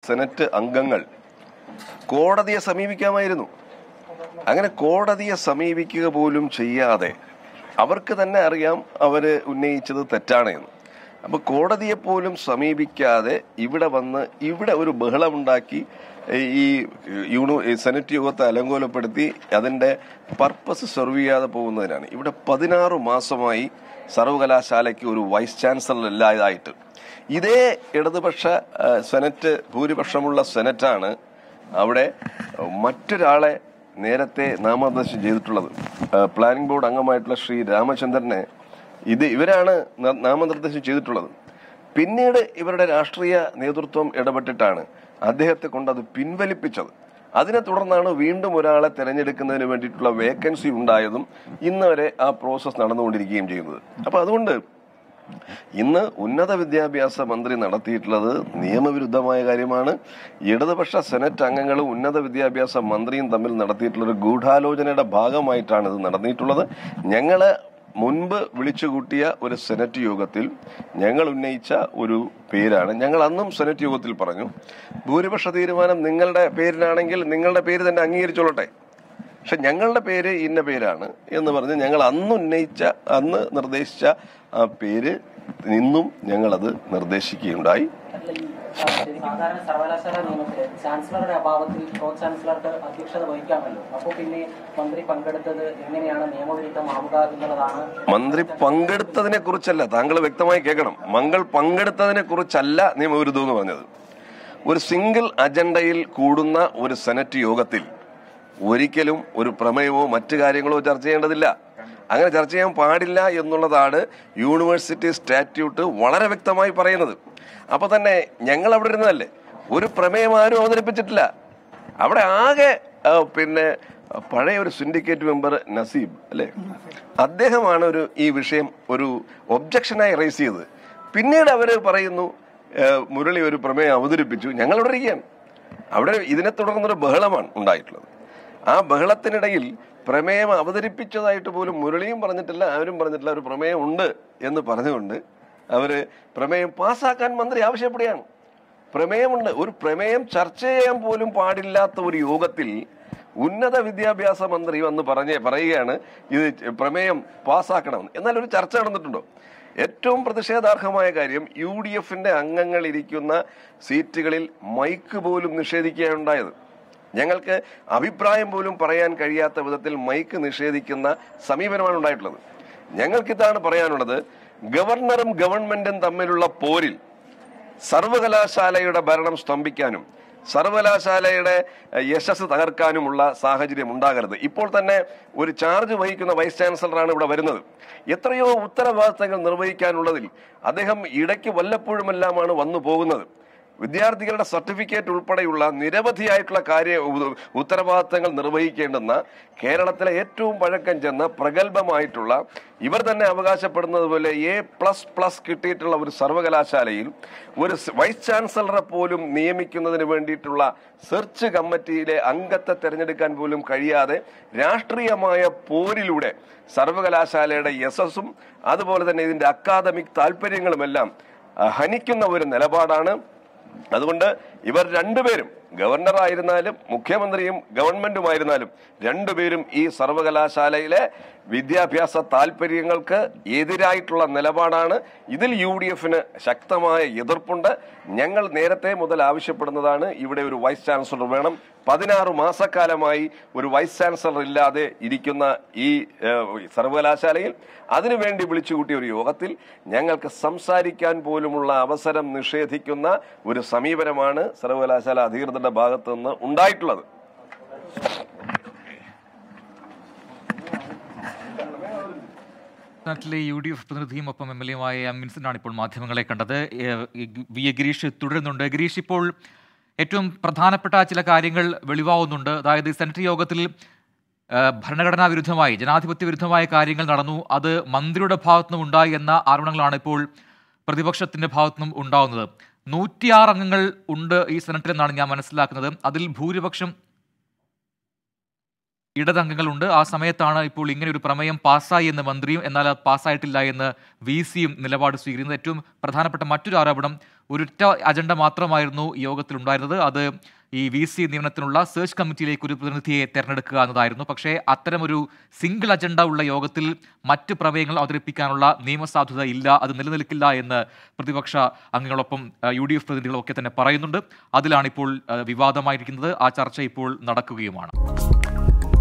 senate അംഗങ്ങൾ കോടതിയെ സമീപിക്കാമായിരുന്നു അങ്ങനെ കോടതിയെ സമീപിക്കുക പോലും ചെയ്യാതെ അവർക്ക് തന്നെ അറിയാം അവര് ഉന്നയിച്ചത് തെറ്റാണ് എന്ന് അപ്പൊ കോടതിയെ പോലും സമീപിക്കാതെ ഇവിടെ വന്ന് ഇവിടെ ഒരു ബഹളമുണ്ടാക്കി ഈ യൂണി ഈ സെനറ്റ് യോഗത്തെ അലങ്കോലപ്പെടുത്തി അതിന്റെ പർപ്പസ് സെർവ് ചെയ്യാതെ പോകുന്നതിനാണ് ഇവിടെ പതിനാറ് മാസമായി സർവകലാശാലയ്ക്ക് ഒരു വൈസ് ചാൻസലർ ഇല്ലാതായിട്ട് ഇതേ ഇടതുപക്ഷ ആ, സെനറ്റ് ഭൂരിപക്ഷമുള്ള സെനറ്റാണ് അവിടെ മറ്റൊരാളെ നേരത്തെ നാമനിർദ്ദേശം ചെയ്തിട്ടുള്ളത് ആ, പ്ലാനിംഗ് ബോർഡ് അംഗമായിട്ടുള്ള ശ്രീ രാമചന്ദ്രനെ ഇത് ഇവരാണ് ന- നാമനിർദ്ദേശം ചെയ്തിട്ടുള്ളത് പിന്നീട് ഇവരുടെ രാഷ്ട്രീയ നേതൃത്വം ഇടപെട്ടിട്ടാണ് അദ്ദേഹത്തെ കൊണ്ട് അത് പിൻവലിപ്പിച്ചത് അതിനെ തുടർന്നാണ് വീണ്ടും ഒരാളെ തെരഞ്ഞെടുക്കുന്നതിന് വേണ്ടിയിട്ടുള്ള വേക്കൻസി ഉണ്ടായതും ഇന്ന് വരെ ആ പ്രോസസ് നടന്നുകൊണ്ടിരിക്കുകയും ചെയ്യുന്നത് അപ്പൊ അതുകൊണ്ട് ഇന്ന് ഉന്നത വിദ്യാഭ്യാസ മന്ത്രി നടത്തിയിട്ടുള്ളത് നിയമവിരുദ്ധമായ കാര്യമാണ് ഇടതുപക്ഷ സെനറ്റ് അംഗങ്ങളും ഉന്നത വിദ്യാഭ്യാസ മന്ത്രിയും തമ്മിൽ നടത്തിയിട്ടുള്ള ഒരു ഗൂഢാലോചനയുടെ ഭാഗമായിട്ടാണ് ഇത് നടന്നിട്ടുള്ളത് ഞങ്ങള് മുൻപ് വിളിച്ചുകൂട്ടിയ ഒരു സെനറ്റ് യോഗത്തിൽ ഞങ്ങൾ ഉന്നയിച്ച ഒരു പേരാണ് ഞങ്ങൾ അന്നും സെനറ്റ് യോഗത്തിൽ പറഞ്ഞു ഭൂരിപക്ഷ തീരുമാനം നിങ്ങളുടെ പേരിലാണെങ്കിൽ നിങ്ങളുടെ പേര് തന്നെ അംഗീകരിച്ചോളട്ടെ പക്ഷെ ഞങ്ങളുടെ പേര് ഇന്ന പേരാണ് എന്ന് പറഞ്ഞ് ഞങ്ങൾ അന്ന് ഉന്നയിച്ച അന്ന് നിർദ്ദേശിച്ച ആ പേര് ഇന്നും ഞങ്ങളത് നിർദ്ദേശിക്കുകയുണ്ടായി സാധാരണ സർവകലാശാല നിയമത്തില് ചാൻസലറുടെ അഭാവത്തിൽ പ്രോ ചാൻസലർക്ക് അധ്യക്ഷത വഹിക്കാമല്ലോ അപ്പോൾ പിന്നെ മന്ത്രി പങ്കെടുത്തത് എങ്ങനെയാണ് നിയമവിരുദ്ധമാവുക എന്നുള്ളതാണ് മന്ത്രി പങ്കെടുത്തതിനെ കുറിച്ചല്ല താങ്കൾ വ്യക്തമായി കേൾക്കണം മങ്ങൾ പങ്കെടുത്തതിനെ കുറിച്ചല്ല നിയമവിരുദ്ധം എന്ന് പറഞ്ഞത് ഒരു സിംഗിൾ അജണ്ടയിൽ കൂടുന്ന ഒരു സെനറ്റ് യോഗത്തിൽ ഒരിക്കലും ഒരു പ്രമേയമോ മറ്റു കാര്യങ്ങളോ ചർച്ച ചെയ്യേണ്ടതില്ല അങ്ങനെ ചർച്ച ചെയ്യാൻ പാടില്ല എന്നുള്ളതാണ് യൂണിവേഴ്സിറ്റി സ്റ്റാറ്റ്യൂട്ട് വളരെ വ്യക്തമായി പറയുന്നത് അപ്പൊ തന്നെ ഞങ്ങൾ അവിടെ ഇരുന്നതല്ലേ ഒരു പ്രമേയം ആരും അവതരിപ്പിച്ചിട്ടില്ല അവിടെ ആകെ ആ, പിന്നെ പഴയ ഒരു സിൻഡിക്കേറ്റ് മെമ്പർ നസീബ് അല്ലെ അദ്ദേഹമാണ് ഒരു ഈ വിഷയം ഒരു ഒബ്ജക്ഷനായി റേസ് ചെയ്തത് പിന്നീട് അവര് പറയുന്നു ആ, മുരളി ഒരു പ്രമേയം അവതരിപ്പിച്ചു ഞങ്ങൾ അവിടെ ഇരിക്കുകയാണ് അവിടെ ഇതിനെ തുടർന്നൊരു ബഹളമാണ് ഉണ്ടായിട്ടുള്ളത് ആ ബഹളത്തിനിടയിൽ പ്രമേയം അവതരിപ്പിച്ചതായിട്ട് പോലും മുരളിയും പറഞ്ഞിട്ടില്ല അവരും പറഞ്ഞിട്ടില്ല ഒരു പ്രമേയം ഉണ്ട് എന്ന് പറഞ്ഞുകൊണ്ട് അവര് പ്രമേയം പാസ്സാക്കാൻ മന്ത്രി ആവശ്യപ്പെടുകയാണ് പ്രമേയമുണ്ട് ഒരു പ്രമേയം ചർച്ച ചെയ്യാൻ പോലും പാടില്ലാത്ത ഒരു യോഗത്തിൽ ഉന്നത വിദ്യാഭ്യാസ മന്ത്രി വന്ന് പറഞ്ഞ് പറയുകയാണ് ഇത് പ്രമേയം പാസ്സാക്കണമെന്ന് എന്നാൽ ഒരു ചർച്ച നടന്നിട്ടുണ്ടോ ഏറ്റവും പ്രതിഷേധാർഹമായ കാര്യം യു ഡി എഫിന്റെ അംഗങ്ങൾ ഇരിക്കുന്ന സീറ്റുകളിൽ മൈക്ക് പോലും നിഷേധിക്കുകയുണ്ടായത് ഞങ്ങൾക്ക് അഭിപ്രായം പോലും പറയാൻ കഴിയാത്ത വിധത്തിൽ മൈക്ക് നിഷേധിക്കുന്ന സമീപനമാണ് ഉണ്ടായിട്ടുള്ളത് ഞങ്ങൾക്കിതാണ് പറയാനുള്ളത് ഗവർണറും ഗവൺമെന്റും തമ്മിലുള്ള പോരിൽ സർവകലാശാലയുടെ ഭരണം സ്തംഭിക്കാനും സർവകലാശാലയുടെ എഹ്, യശസ് തകർക്കാനുമുള്ള സാഹചര്യം ഉണ്ടാകരുത് ഇപ്പോൾ തന്നെ ഒരു ചാർജ് വഹിക്കുന്ന വൈസ് ചാൻസലറാണ് ഇവിടെ വരുന്നത് എത്രയോ ഉത്തരവാദിത്തങ്ങൾ നിർവഹിക്കാനുള്ളതിൽ അദ്ദേഹം ഇടയ്ക്ക് വല്ലപ്പോഴുമെല്ലാമാണ് വന്നു പോകുന്നത് വിദ്യാർത്ഥികളുടെ സർട്ടിഫിക്കറ്റ് ഉൾപ്പെടെയുള്ള നിരവധിയായിട്ടുള്ള കാര്യ ഉ- ഉത്തരവാദിത്തങ്ങൾ നിർവഹിക്കേണ്ടുന്ന കേരളത്തിലെ ഏറ്റവും പഴക്കം ചെന്ന പ്രഗത്ഭമായിട്ടുള്ള ഇവർ തന്നെ അവകാശപ്പെടുന്നത് പോലെ എ പ്ലസ് പ്ലസ് കിട്ടിയിട്ടുള്ള ഒരു സർവകലാശാലയിൽ ഒരു സ് വൈസ് ചാൻസലറെ പോലും നിയമിക്കുന്നതിന് വേണ്ടിയിട്ടുള്ള സെർച്ച് കമ്മിറ്റിയിലെ അംഗത്തെ തെരഞ്ഞെടുക്കാൻ പോലും കഴിയാതെ രാഷ്ട്രീയമായ പോരിലൂടെ സർവകലാശാലയുടെ യശസ്സും അതുപോലെ തന്നെ ഇതിന്റെ അക്കാദമിക് താല്പര്യങ്ങളുമെല്ലാം അഹ്, ഹനിക്കുന്ന ഒരു നിലപാടാണ് അതുകൊണ്ട് ഇവർ രണ്ടുപേരും ഗവർണറായിരുന്നാലും മുഖ്യമന്ത്രിയും ഗവൺമെന്റുമായിരുന്നാലും രണ്ടുപേരും ഈ സർവകലാശാലയിലെ വിദ്യാഭ്യാസ താല്പര്യങ്ങൾക്ക് എതിരായിട്ടുള്ള നിലപാടാണ് ഇതിൽ യു ഡി എഫിന് ശക്തമായ എതിർപ്പുണ്ട് ഞങ്ങൾ നേരത്തെ മുതൽ ആവശ്യപ്പെടുന്നതാണ് ഇവിടെ ഒരു വൈസ് ചാൻസലർ വേണം പതിനാറ് മാസക്കാലമായി ഒരു വൈസ് ചാൻസലർ ഇല്ലാതെ ഇരിക്കുന്ന ഈ ഏഹ്, സർവകലാശാലയിൽ അതിനുവേണ്ടി വിളിച്ചുകൂട്ടിയ ഒരു യോഗത്തിൽ ഞങ്ങൾക്ക് സംസാരിക്കാൻ പോലുമുള്ള അവസരം നിഷേധിക്കുന്ന ഒരു സമീപനമാണ് സർവകലാശാല അധികൃതരുടെ ഭാഗത്തു നിന്ന് ഉണ്ടായിട്ടുള്ളത് നാട്ടിലെ യു ഡി എഫ് പ്രതിനിധിയും ഒപ്പം എം എൽ എയുമായ എം വിൻസെന്റാണ് ഇപ്പോൾ മാധ്യമങ്ങളെ കണ്ടത് ഏഹ് വി എ ഗിരീഷ് തുടരുന്നുണ്ട് ഗിരീഷ് ഇപ്പോൾ ഏറ്റവും പ്രധാനപ്പെട്ട ചില കാര്യങ്ങൾ വെളിവാവുന്നുണ്ട് അതായത് സെനറ്റ് യോഗത്തിൽ ഏഹ് ഭരണഘടനാ വിരുദ്ധമായി ജനാധിപത്യ വിരുദ്ധമായ കാര്യങ്ങൾ നടന്നു അത് മന്ത്രിയുടെ ഭാഗത്തുനിന്നും ഉണ്ടായി എന്ന ആരോപണങ്ങളാണ് ഇപ്പോൾ പ്രതിപക്ഷത്തിന്റെ ഭാഗത്തുനിന്നും ഉണ്ടാവുന്നത് നൂറ്റിയാറ് അംഗങ്ങൾ ഉണ്ട് ഈ സെനറ്റിലെന്നാണ് ഞാൻ മനസ്സിലാക്കുന്നത് അതിൽ ഭൂരിപക്ഷം ഇടതംഗങ്ങളുണ്ട് ആ സമയത്താണ് ഇപ്പോൾ ഇങ്ങനെ ഒരു പ്രമേയം പാസ്സായി എന്ന് മന്ത്രിയും എന്നാൽ അത് പാസ്സായിട്ടില്ല എന്ന് വി സിയും നിലപാട് സ്വീകരിക്കുന്നത് ഏറ്റവും പ്രധാനപ്പെട്ട മറ്റൊരു ആരോപണം ഒരൊറ്റ അജണ്ട മാത്രമായിരുന്നു ഈ യോഗത്തിൽ ഉണ്ടായിരുന്നത് അത് ഈ വി സി നിയമനത്തിനുള്ള സെർച്ച് കമ്മിറ്റിയിലേക്ക് ഒരു പ്രതിനിധിയെ തെരഞ്ഞെടുക്കുക എന്നതായിരുന്നു പക്ഷേ അത്തരമൊരു സിംഗിൾ അജണ്ട ഉള്ള യോഗത്തിൽ മറ്റ് പ്രമേയങ്ങൾ അവതരിപ്പിക്കാനുള്ള നിയമസാധുത ഇല്ല അത് നിലനിൽക്കില്ല എന്ന് പ്രതിപക്ഷ അംഗങ്ങളൊപ്പം യു ഡി എഫ് പ്രതിനിധികളും ഒക്കെ തന്നെ പറയുന്നുണ്ട് അതിലാണിപ്പോൾ ആ, വിവാദമായിരിക്കുന്നത് ആ ചർച്ച ഇപ്പോൾ നടക്കുകയുമാണ്